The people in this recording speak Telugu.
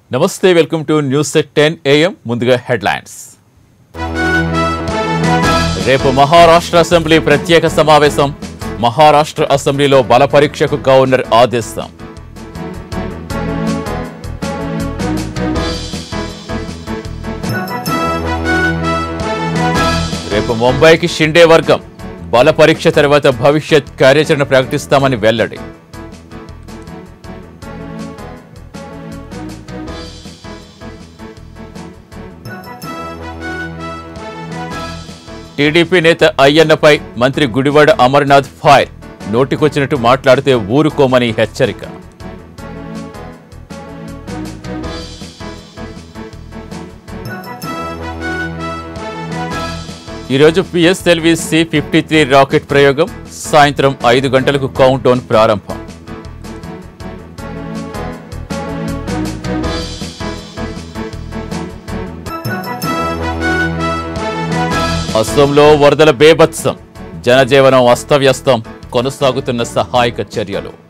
నమస్తే welcome to news set ten AM ముందుగా హెడ్లైన్స్ రేపు మహారాష్ట్ర అసెంబ్లీ ప్రత్యేక సమావేశం మహారాష్ట్ర అసెంబ్లీలో బల పరీక్షకు గవర్నర్ ఆదేశం రేపు ముంబైకి షిండే వర్గం బల పరీక్ష తర్వాత భవిష్యత్ కార్యాచరణ ప్రకటిస్తామని వెల్లడి టీడీపీ నేత అయ్యన్నపై మంత్రి గుడివాడ అమర్నాథ్ ఫైర్ నోటికొచ్చినట్టు మాట్లాడితే ఊరుకోమని హెచ్చరిక ఈరోజు PSLV C fifty three rocket ప్రయోగం సాయంత్రం ఐదు గంటలకు కౌంట్ డౌన్ ప్రారంభం అస్సోంలో వరదల బేభత్సం జనజీవనం అస్తవ్యస్తం కొనసాగుతున్న సహాయక చర్యలు